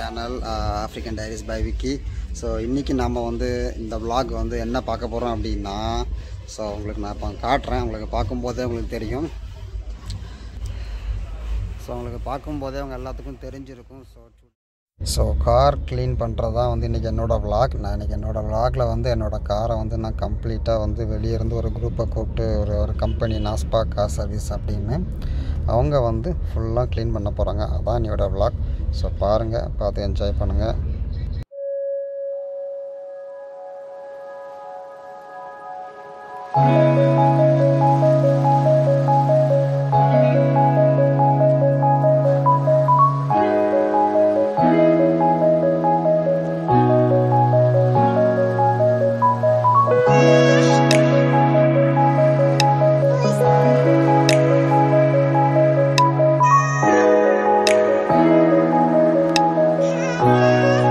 channel African diaries by Vicky so இன்றைக்கி நம்ம வந்து இந்த vlog வந்து என்ன பார்க்க போகிறோம் அப்படின்னா ஸோ உங்களுக்கு நான் இப்போ காட்டுறேன் உங்களுக்கு பார்க்கும்போதே உங்களுக்கு தெரியும் ஸோ உங்களுக்கு பார்க்கும்போதே அவங்க எல்லாத்துக்கும் தெரிஞ்சிருக்கும் ஸோ ஸோ கார் க்ளீன் பண்ணுறது தான் வந்து இன்றைக்கி என்னோடய vlog நான் இன்றைக்கி என்னோடய vlogல வந்து என்னோடய காரை வந்து நான் கம்ப்ளீட்டாக வந்து வெளியே இருந்து ஒரு குரூப்பை கூப்பிட்டு ஒரு ஒரு கம்பெனி நாஸ்பா கார் சர்வீஸ் அப்படின்னு அவங்க வந்து ஃபுல்லாக க்ளீன் பண்ண போகிறாங்க அதான் என்னோடய vlog ஸோ பாருங்கள் பார்த்து என்ஜாய் பண்ணுங்கள் Thank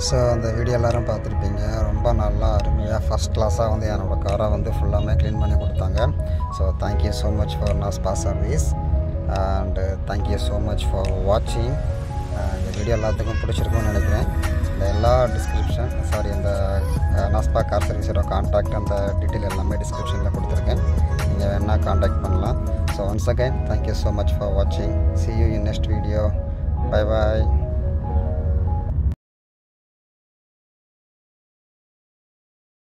ஸோ அந்த வீடியோ எல்லோரும் பார்த்துருப்பீங்க ரொம்ப நல்லா அருமையாக ஃபஸ்ட் கிளாஸாக வந்து என்னோடய காரை வந்து ஃபுல்லாமே க்ளீன் பண்ணி கொடுத்தாங்க so thank you so much for நாஸ்பா service and thank you so much for வாட்சிங் இந்த வீடியோ எல்லாத்துக்கும் பிடிச்சிருக்கும்னு நினைக்கிறேன் இந்த எல்லா டிஸ்கிரிப்ஷன் சாரி இந்த நாஸ்பா கார் சர்வீஸோட கான்டாக்ட் அந்த டீட்டெயில் எல்லாமே டிஸ்கிரிப்ஷனில் கொடுத்துருக்கேன் நீங்கள் வேணால் காண்டாக்ட் பண்ணலாம் so once again thank you so much for வாட்சிங் see you in next video bye bye